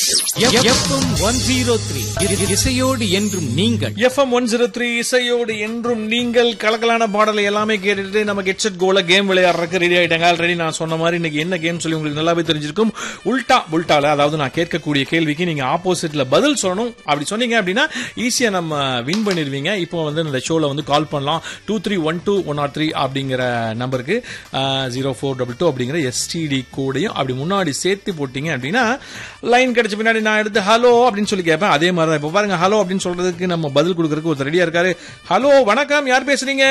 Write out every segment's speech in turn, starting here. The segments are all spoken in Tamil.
எஃப்எம் ஒன் ஜீரோ த்ரீ இசையோடு என்றும் நீங்கள் எஃப்எம் ஒன் ஜீரோ த்ரீ இசையோடு என்றும் நீங்கள் கலக்கலான பாடலை எல்லாமே கேட்டுட்டு நம்ம கெட்செட் கோல கேம் விளையாடுறதுக்கு ரெடி ஆயிட்டாங்க ஆல்ரெடி நான் சொன்ன மாதிரி இன்னைக்கு என்ன கேம் சொல்லி உங்களுக்கு நல்லாவே தெரிஞ்சிருக்கும் உல்டா புல்டால அதாவது நான் கேட்கக்கூடிய கேள்விக்கு நீங்க ஆப்போசிட்ல பதில் சொல்லணும் அப்படி சொன்னீங்க அப்படின்னா ஈஸியா நம்ம வின் பண்ணிடுவீங்க இப்போ வந்து இந்த ஷோல வந்து கால் பண்ணலாம் two three one two one or three அப்படிங்கிற நம்பருக்கு ஜீரோ ஃபோர் டபுள் டூ அப்படிங்கிற எஸ்டிடி கோடையும் அப்படி முன்னாடி சேர்த்து போட்டீங்க அப்படின்னா லைன் கிடைச்ச பின்னாடி நான் எடுத்து ஹலோ அப்படின்னு சொல்லி கேட்பேன் அதே மாதிரி தான் இப்போ பாருங்க ஹலோ அப்படின்னு சொல்றதுக்கு நம்ம பதில் கொடுக்கறதுக்கு ஒருத்தர் ரெடியா இருக்காரு ஹலோ வணக்கம் யார் பேசுறீங்க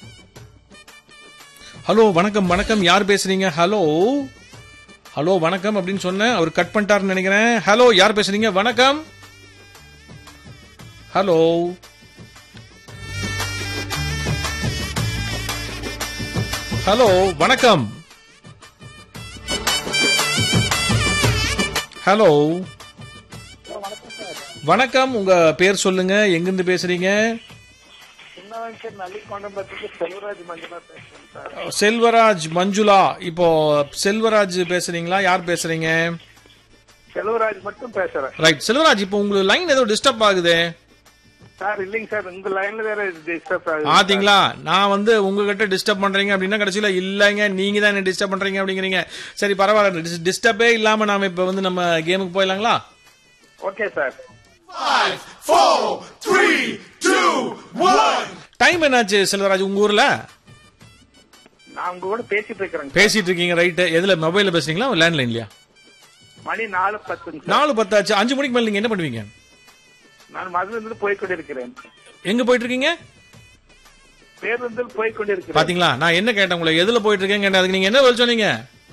ஹலோ வணக்கம் வணக்கம் யார் பேசுறீங்க ஹலோ ஹலோ வணக்கம் அப்படின்னு சொன்னேன் அவர் கட் பண்ணிட்டாருன்னு நினைக்கிறேன் ஹலோ யார் பேசுறீங்க வணக்கம் ஹலோ ஹலோ வணக்கம் ஹலோ வணக்கம் உங்க பேர் சொல்லுங்க எங்கிருந்து பேசுறீங்க சின்னவன் சார் நல்லிக்கொண்டம்பத்துக்கு செல்வராஜ் மஞ்சுளா பேசுறேன் சார் செல்வராஜ் மஞ்சுளா இப்போ செல்வராஜ் பேசுறீங்களா யார் பேசுறீங்க செல்வராஜ் மட்டும் பேசுறேன் ரைட் செல்வராஜ் இப்போ உங்களுக்கு லைன் ஏதோ டிஸ்டர்ப் ஆகுதே சார் இல்லைங்க சார் உங்க லைன்ல வேற டிஸ்டர்ப் ஆகுது பாத்தீங்களா நான் வந்து உங்ககிட்ட டிஸ்டர்ப் பண்றீங்க அப்படின்னா கடைசியில இல்லைங்க நீங்க தான் என்ன டிஸ்டர்ப் பண்றீங்க அப்படிங்கிறீங்க சரி பரவாயில்ல டிஸ்டர்பே இல்லாம நாம இப்ப வந்து நம்ம கேமுக்கு போயிடலாங்களா ஓகே சார் டைம் என்னாச்சு செல்வராஜ் உங்க ஊர்ல நான் உங்க கூட பேசிட்டு இருக்கிறேங்க பேசிட்டு இருக்கீங்க ரைட் எதுல மொபைல்ல பேசுறீங்களா லேண்ட்லைன்லயா மணி நாலு பத்துங்க சார் நாலு பத்தாச்சு அஞ்சு மணிக்கு மேல நீங்க என்ன பண்ணுவீங்க நான் மதுரிலிருந்து போய் கொண்டிருக்கிறேன் எங்க போயிட்டு இருக்கீங்க பேருந்தில் போய் கொண்டிருக்கிறேன் பாத்தீங்களா நான் என்ன கேட்டேன் உங்களை எதுல போயிட்டு இருக்கேன் கேட்டேன் அதுக்கு நீங்க என்ன பதில் சொன்னீங்க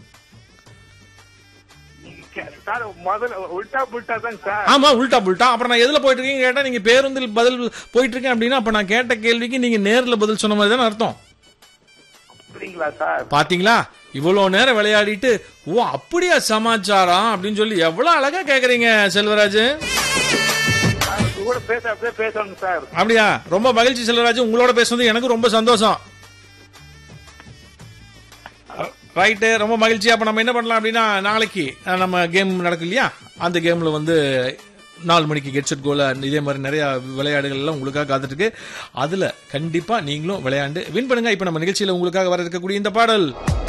சார் முதல்ல உல்டா புல்டா தாங்க சார் ஆமா உல்டா புல்டா அப்புறம் நான் எதுல போயிட்டு இருக்கீங்க கேட்டா நீங்க பேருந்தில் பதில் போயிட்டு இருக்கேன் அப்படின்னா அப்ப நான் கேட்ட கேள்விக்கு நீங்க நேர்ல பதில் சொன்ன மாதிரி தானே அர்த்தம் அப்படிங்களா சார் பாத்தீங்களா இவ்வளவு நேரம் விளையாடிட்டு ஓ அப்படியா சமாச்சாரம் அப்படின்னு சொல்லி எவ்வளவு அழகா கேக்குறீங்க செல்வராஜ் நான் உங்க கூட பேச அப்படியே பேசணும் சார் அப்படியா ரொம்ப மகிழ்ச்சி செல்வராஜ் உங்களோட பேசுனது எனக்கு ரொம்ப சந்தோஷம் ரைட்டு ரொம்ப மகிழ்ச்சி அப்ப நம்ம என்ன பண்ணலாம் அப்படின்னா நாளைக்கு அஹ், நம்ம கேம் நடக்கும் இல்லையா அந்த கேம்ல வந்து நாலு மணிக்கு கெட் செட் கோல இதே மாதிரி நிறைய விளையாடுகள் எல்லாம் உங்களுக்காக காத்துட்டு இருக்கு அதுல கண்டிப்பா நீங்களும் விளையாண்டு வின் பண்ணுங்க இப்ப நம்ம நிகழ்ச்சியில உங்களுக்காக வர இருக்கக்கூடிய இந்த பாடல்